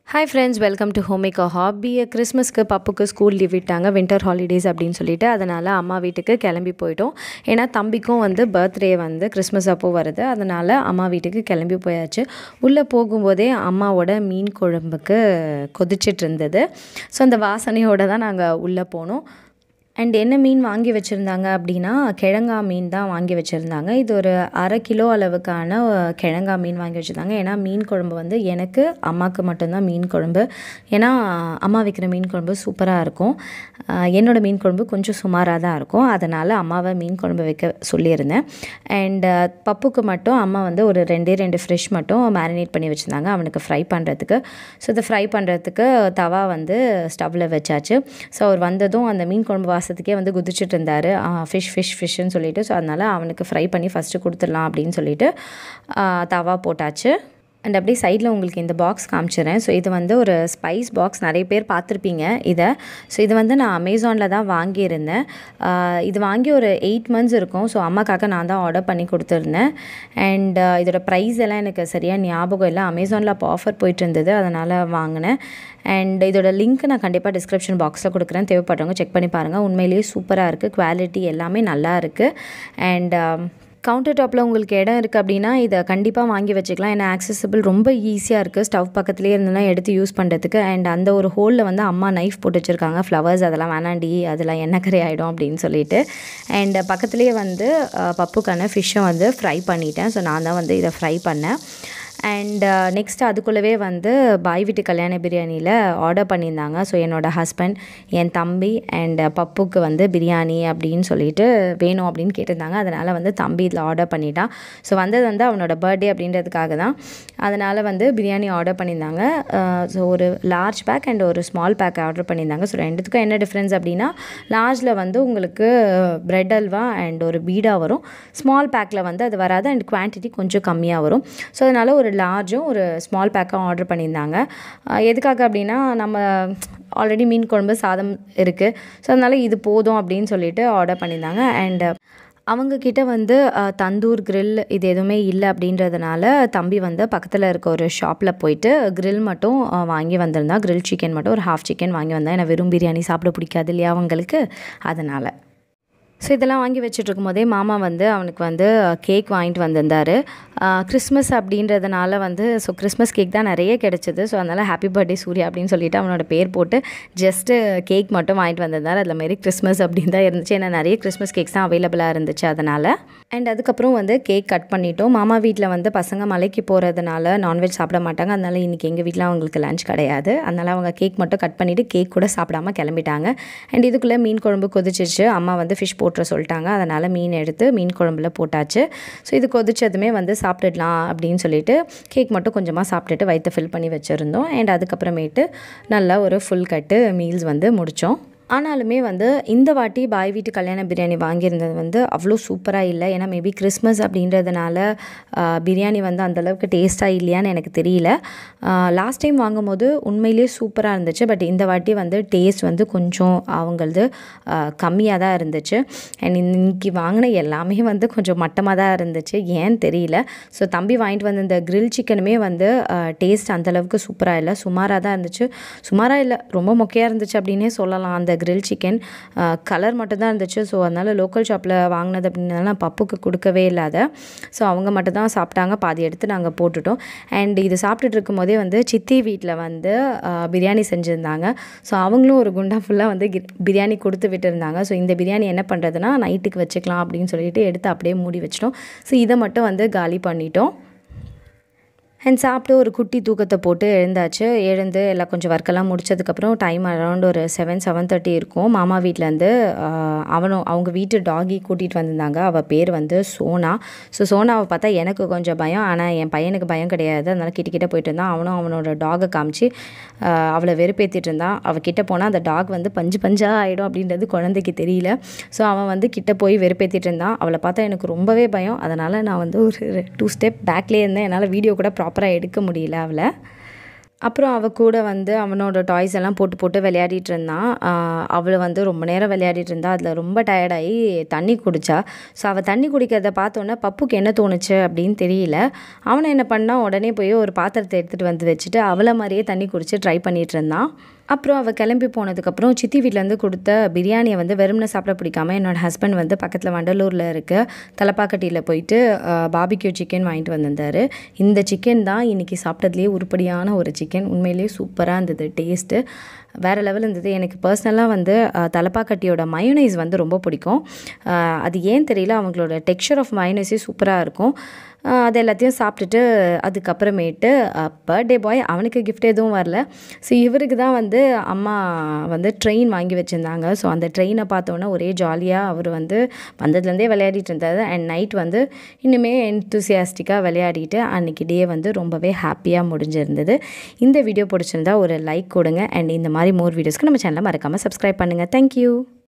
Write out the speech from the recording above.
hi friends welcome to ஹோமேக்கா ஹாபி கிறிஸ்மஸ்க்கு பப்புக்கு ஸ்கூல் லீவ் விட்டாங்க வின்டர் ஹாலிடேஸ் அப்படின்னு சொல்லிட்டு அதனால் அம்மா வீட்டுக்கு கிளம்பி போயிட்டோம் ஏன்னா தம்பிக்கும் வந்து பர்த்டே வந்து கிறிஸ்மஸ் அப்போ வருது அதனால் அம்மா வீட்டுக்கு கிளம்பி போயாச்சு உள்ளே போகும்போதே அம்மாவோட மீன் குழம்புக்கு கொதிச்சிட்டு இருந்தது ஸோ அந்த வாசனையோடு தான் நாங்கள் உள்ளே போனோம் அண்ட் என்ன மீன் வாங்கி வச்சுருந்தாங்க அப்படின்னா கிழங்கா மீன் தான் வாங்கி வச்சுருந்தாங்க இது ஒரு அரை கிலோ அளவுக்கான கிழங்கா மீன் வாங்கி வச்சுருந்தாங்க ஏன்னா மீன் குழம்பு வந்து எனக்கு அம்மாவுக்கு மட்டும்தான் மீன் குழம்பு ஏன்னா அம்மா வைக்கிற மீன் குழம்பு சூப்பராக இருக்கும் என்னோடய மீன் குழம்பு கொஞ்சம் சுமாராக தான் இருக்கும் அதனால் அம்மாவை மீன் குழம்பு வைக்க சொல்லியிருந்தேன் அண்ட் பப்புக்கு மட்டும் அம்மா வந்து ஒரு ரெண்டே ரெண்டு ஃப்ரெஷ் மட்டும் மேரினேட் பண்ணி வச்சுருந்தாங்க அவனுக்கு ஃப்ரை பண்ணுறதுக்கு ஸோ இதை ஃப்ரை பண்ணுறதுக்கு தவா வந்து ஸ்டவ்வில் வச்சாச்சு ஸோ அவர் வந்ததும் அந்த மீன் குழம்பு வாசத்துக்கே வந்து குதிச்சுட்டு இருந்தார் ஃபிஷ் ஃபிஷ் ஃபிஷ்ஷுன்னு சொல்லிட்டு ஸோ அதனால் அவனுக்கு ஃப்ரை பண்ணி ஃபஸ்ட்டு கொடுத்துடலாம் அப்படின்னு சொல்லிட்டு தவா போட்டாச்சு அண்ட் அப்படியே சைடில் உங்களுக்கு இந்த பாக்ஸ் காமிச்சிடுறேன் ஸோ இது வந்து ஒரு ஸ்பைஸ் பாக்ஸ் நிறைய பேர் பார்த்துருப்பீங்க இதை ஸோ இது வந்து நான் அமேசானில் தான் வாங்கியிருந்தேன் இது வாங்கி ஒரு எயிட் மந்த்ஸ் இருக்கும் ஸோ அம்மாக்காக நான் தான் ஆர்டர் பண்ணி கொடுத்துருந்தேன் அண்ட் இதோட ப்ரைஸ் எல்லாம் எனக்கு சரியாக ஞாபகம் இல்லை அமேசானில் அப்போ ஆஃபர் போயிட்டு இருந்தது அதனால் வாங்கினேன் அண்ட் இதோட லிங்க் நான் கண்டிப்பாக டிஸ்கிரிப்ஷன் பாக்ஸில் கொடுக்குறேன் தேவைப்படுறவங்க செக் பண்ணி பாருங்கள் உண்மையிலேயே சூப்பராக இருக்குது குவாலிட்டி எல்லாமே நல்லா இருக்குது அண்ட் கவுண்டர் டாப்பில் உங்களுக்கு இடம் இருக்குது அப்படின்னா இதை கண்டிப்பாக வாங்கி வச்சுக்கலாம் ஏன்னா ஆக்சசிபிள் ரொம்ப ஈஸியாக இருக்குது ஸ்டவ் பக்கத்துலேயே இருந்ததுனா எடுத்து யூஸ் பண்ணுறதுக்கு அண்ட் அந்த ஒரு ஹோலில் வந்து அம்மா நைஃப் போட்டு வச்சுருக்காங்க ஃப்ளவர்ஸ் அதெல்லாம் வேணாண்டி அதெல்லாம் எண்ணெய் கரை ஆகிடும் அப்படின்னு சொல்லிட்டு அண்ட் பக்கத்துலேயே வந்து பப்புக்கான ஃபிஷ்ஷை வந்து ஃப்ரை பண்ணிட்டேன் ஸோ நான் தான் வந்து இதை ஃப்ரை பண்ணேன் அண்ட் நெக்ஸ்ட் அதுக்குள்ளவே வந்து பாய் வீட்டு கல்யாண பிரியாணியில் ஆர்டர் பண்ணியிருந்தாங்க ஸோ என்னோடய ஹஸ்பண்ட் என் தம்பி அண்ட் பப்புக்கு வந்து பிரியாணி அப்படின்னு சொல்லிட்டு வேணும் அப்படின்னு கேட்டிருந்தாங்க அதனால் வந்து தம்பி இதில் ஆர்டர் பண்ணிட்டான் ஸோ வந்தது வந்து அவனோட பர்த்டே அப்படின்றதுக்காக தான் அதனால் வந்து பிரியாணி ஆர்டர் பண்ணியிருந்தாங்க ஸோ ஒரு லார்ஜ் பேக் அண்ட் ஒரு ஸ்மால் பேக் ஆர்டர் பண்ணியிருந்தாங்க ஸோ ரெண்டுத்துக்கும் என்ன டிஃப்ரென்ஸ் அப்படின்னா லார்ஜில் வந்து உங்களுக்கு ப்ரெட் அல்வா அண்ட் ஒரு பீடா வரும் ஸ்மால் பேக்கில் வந்து அது வராது அண்ட் குவான்டிட்டி கொஞ்சம் கம்மியாக வரும் ஸோ அதனால் ஒரு லார்ஜும் ஒரு ஸ்மால் பேக்கும் ஆர்டர் பண்ணியிருந்தாங்க எதுக்காக அப்படின்னா நம்ம ஆல்ரெடி மீன் குழம்பு சாதம் இருக்குது ஸோ அதனால் இது போதும் அப்படின்னு சொல்லிட்டு ஆர்டர் பண்ணியிருந்தாங்க அண்ட் அவங்கக்கிட்ட வந்து தந்தூர் கிரில் இது எதுவுமே இல்லை அப்படின்றதுனால தம்பி வந்து பக்கத்தில் இருக்க ஒரு ஷாப்பில் போயிட்டு கிரில் மட்டும் வாங்கி வந்திருந்தா கிரில் சிக்கன் மட்டும் ஒரு ஹாஃப் சிக்கன் வாங்கி வந்தேன் ஏன்னா வெறும் பிரியாணி சாப்பிட பிடிக்காது இல்லையா அவங்களுக்கு அதனால் ஸோ இதெல்லாம் வாங்கி வச்சுட்ருக்கும் போதே மாமா வந்து அவனுக்கு வந்து கேக் வாங்கிட்டு வந்திருந்தார் கிறிஸ்மஸ் அப்படின்றதுனால வந்து ஸோ கிறிஸ்மஸ் கேக் தான் நிறைய கிடச்சிது ஸோ அதனால் ஹாப்பி பர்த்டே சூர்யா அப்படின்னு சொல்லிட்டு அவனோட பேர் போட்டு ஜஸ்ட்டு கேக் மட்டும் வாங்கிட்டு வந்திருந்தார் அதில் மாரி கிறிஸ்மஸ் அப்படின்னு தான் இருந்துச்சு ஏன்னா நிறைய கிறிஸ்மஸ் கேக்ஸ் தான் அவைலபிளாக இருந்துச்சு அதனால் அண்ட் அதுக்கப்புறம் வந்து கேக் கட் பண்ணிட்டோம் மாமா வீட்டில் வந்து பசங்க மலைக்கு போகிறதுனால நான்வெஜ் சாப்பிட மாட்டாங்க அதனால் இன்றைக்கி எங்கள் வீட்டில் அவங்களுக்கு லஞ்ச் கிடையாது அதனால் அவங்க கேக் மட்டும் கட் பண்ணிவிட்டு கேக் கூட சாப்பிடாம கிளம்பிட்டாங்க அண்ட் இதுக்குள்ளே மீன் குழம்பு கொதிச்சிச்சு அம்மா வந்து ஃபிஷ் போட்டுற சொல்லிட்டாங்க அதனால் மீன் எடுத்து மீன் குழம்புல போட்டாச்சு ஸோ இது கொதிச்சதுமே வந்து சாப்பிட்டுடலாம் அப்படின்னு சொல்லிட்டு கேக் மட்டும் கொஞ்சமாக சாப்பிட்டுட்டு வயிற்று ஃபில் பண்ணி வச்சுருந்தோம் அண்ட் அதுக்கப்புறமேட்டு நல்லா ஒரு ஃபுல் கட்டு மீல்ஸ் வந்து முடித்தோம் ஆனாலுமே வந்து இந்த வாட்டி பாய் வீட்டு கல்யாண பிரியாணி வாங்கியிருந்தது வந்து அவ்வளோ சூப்பராக இல்லை ஏன்னா மேபி கிறிஸ்மஸ் அப்படின்றதுனால பிரியாணி வந்து அந்தளவுக்கு டேஸ்ட்டாக இல்லையான்னு எனக்கு தெரியல லாஸ்ட் டைம் வாங்கும்போது உண்மையிலே சூப்பராக இருந்துச்சு பட் இந்த வாட்டி வந்து டேஸ்ட் வந்து கொஞ்சம் அவங்களது கம்மியாக தான் இருந்துச்சு அண்ட் இன்னைக்கு வாங்கின எல்லாமே வந்து கொஞ்சம் மட்டமாக தான் இருந்துச்சு ஏன்னு தெரியல ஸோ தம்பி வாங்கிட்டு வந்த இந்த கிரில் சிக்கனுமே வந்து டேஸ்ட் அந்தளவுக்கு சூப்பராக இல்லை சுமாராக தான் இருந்துச்சு சுமாராக இல்லை ரொம்ப மொக்கையாக இருந்துச்சு அப்படின்னே சொல்லலாம் அந்த கிரில் சிக்கன் கலர் மட்டும்தான் இருந்துச்சு ஸோ அதனால் லோக்கல் ஷாப்பில் வாங்கினது அப்படின்றதுனால பப்புக்கு கொடுக்கவே இல்லாத ஸோ அவங்க மட்டும் தான் சாப்பிட்டாங்க பாதி எடுத்து நாங்கள் போட்டுட்டோம் அண்ட் இது சாப்பிட்டுட்டு இருக்கும்போதே வந்து சித்தி வீட்டில் வந்து பிரியாணி செஞ்சுருந்தாங்க ஸோ அவங்களும் ஒரு குண்டா ஃபுல்லாக வந்து பிரியாணி கொடுத்து விட்டுருந்தாங்க ஸோ இந்த பிரியாணி என்ன பண்ணுறதுனா நைட்டுக்கு வச்சுக்கலாம் அப்படின்னு சொல்லிட்டு எடுத்து அப்படியே மூடி வச்சிட்டோம் ஸோ இதை மட்டும் வந்து காலி பண்ணிட்டோம் அண்ட் சாப்பிட்டு ஒரு குட்டி தூக்கத்தை போட்டு எழுந்தாச்சு எழுந்து எல்லாம் கொஞ்சம் ஒர்க்கெல்லாம் முடிச்சதுக்கப்புறம் டைம் அரௌண்ட் ஒரு செவன் செவன் தேர்ட்டி இருக்கும் மாமா வீட்டிலேருந்து அவனும் அவங்க வீட்டு டாகி கூட்டிகிட்டு வந்திருந்தாங்க அவள் பேர் வந்து சோனா ஸோ சோனாவை பார்த்தா எனக்கு கொஞ்சம் பயம் ஆனால் என் பையனுக்கு பயம் கிடையாது அதனால் கிட்ட கிட்ட போயிட்டு இருந்தான் அவனும் அவனோட டாகை காமிச்சு அவளை வெறுப்பேற்றிட்டு இருந்தான் அவள் கிட்ட போனால் அந்த டாக் வந்து பஞ்சு பஞ்சாக ஆகிடும் அப்படின்றது குழந்தைக்கு தெரியல ஸோ அவன் வந்து கிட்ட போய் வெறுப்பேற்றிட்டு இருந்தான் அவளை பார்த்தா எனக்கு ரொம்பவே பயம் அதனால் நான் வந்து ஒரு டூ ஸ்டெப் பேக்லேயே இருந்தேன் என்னால் வீடியோ கூட ப்ராப்பராக எடுக்க முடியல அவளை அப்புறம் அவள் கூட வந்து அவனோட டாய்ஸ் எல்லாம் போட்டு போட்டு விளையாடிட்டு இருந்தான் அவளை வந்து ரொம்ப நேரம் விளையாடிட்டு இருந்தா அதில் ரொம்ப டயர்டாகி தண்ணி குடித்தா ஸோ அவள் தண்ணி குடிக்கிறத பார்த்தோன்னே பப்புக்கு என்ன தோணுச்சு அப்படின்னு தெரியல அவனை என்ன பண்ணால் உடனே போய் ஒரு பாத்திரத்தை எடுத்துகிட்டு வந்து வச்சுட்டு அவளை மாதிரியே தண்ணி குடிச்சு ட்ரை பண்ணிகிட்டு இருந்தான் அப்புறம் அவள் கிளம்பி போனதுக்கப்புறம் சித்தி வீட்டிலேருந்து கொடுத்த பிரியாணியை வந்து வெறும்னு சாப்பிட பிடிக்காம என்னோடய ஹஸ்பண்ட் வந்து பக்கத்தில் வண்டலூரில் இருக்க தலப்பாக்கட்டியில் போயிட்டு பாபிக்யூ சிக்கன் வாங்கிட்டு வந்திருந்தார் இந்த சிக்கன் தான் இன்றைக்கி சாப்பிட்டதுலேயே உருப்படியான ஒரு சிக்கன் உண்மையிலேயே சூப்பராக இருந்தது டேஸ்ட்டு வேறு லெவல் இருந்தது எனக்கு பர்சனலாக வந்து தலப்பாக்கட்டியோட மயோனைஸ் வந்து ரொம்ப பிடிக்கும் அது ஏன் தெரியல அவங்களோட டெக்ஸ்சர் ஆஃப் மயோனைஸே சூப்பராக இருக்கும் அது எல்லாத்தையும் சாப்பிட்டுட்டு அதுக்கப்புறமேட்டு பர்த்டே பாய் அவனுக்கு கிஃப்ட் எதுவும் வரல ஸோ இவருக்கு தான் வந்து அம்மா வந்து ட்ரெயின் வாங்கி வச்சுருந்தாங்க ஸோ அந்த ட்ரெயினை பார்த்தோன்னே ஒரே ஜாலியாக அவர் வந்து வந்ததுலேருந்தே விளையாடிட்டு இருந்தார் அண்ட் நைட் வந்து இன்னுமே என்தூசியாஸ்டிக்காக விளையாடிட்டு அன்றைக்கி டே வந்து ரொம்பவே ஹாப்பியாக முடிஞ்சிருந்தது இந்த வீடியோ பிடிச்சிருந்தா ஒரு லைக் கொடுங்க அண்ட் இந்த மாதிரி மோர் வீடியோஸ்க்கு நம்ம சேனலை மறக்காமல் சப்ஸ்கிரைப் பண்ணுங்கள் தேங்க்யூ